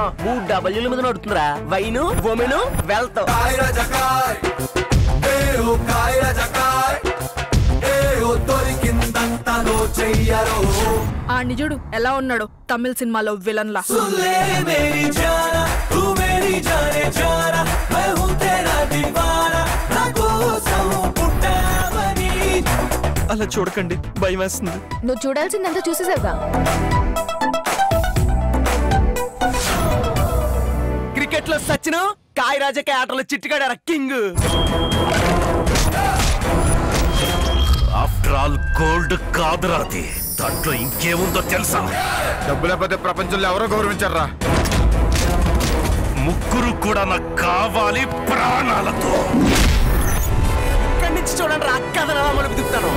మూడు డబ్ల్యూల మీద నడుతుందిరా wine women wealth Caira Jacai, ఏయో కాయర జకాయ్ ఏయో దొరికిందంతలో చెయ్యరో ఆ నిజుడు ఎలా ఉన్నాడు తమిళ సినిమాలో విలన్ లా सुले मेरी जाना तू मेरी जाने जाना मैं हूँ तेरा दीवाना నా కోసం పుట్టావని అలా చూడకండి భయం వేస్తుంది నువ్వు చూడాల్సిందంతా చూసేసావుగా క్రికెట్ లో సచిన్ కాయ రాజకే ఆటలో చిట్టుగాడార కింగ్ ఆఫ్టర్ ఆల్ గోల్డ్ కాదురా అది దాంట్లో ఇంకేముందో తెలుసా డబ్బు లేకపోతే ప్రపంచంలో ఎవరో గౌరవించారా ముగ్గురు కూడా నాకు కావాలి ప్రాణాలతో ఇక్కడి నుంచి చూడండి రా కథ మలుపు తిప్పుతాను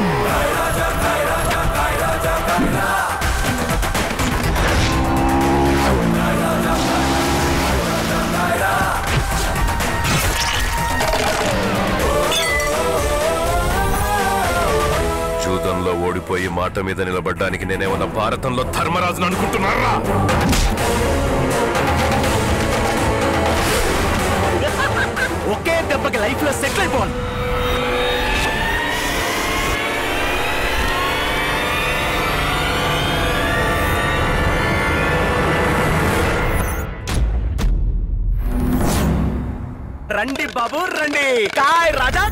జూదంలో ఓడిపోయి మాట మీద నిలబడ్డానికి నేనేమన్నా భారతంలో ధర్మరాజును అనుకుంటున్నారా ఒకే దెబ్బకి లైఫ్ లో సెటిల్ అయిపోవాలి రండి బాబు రండి కాయ్ రాజా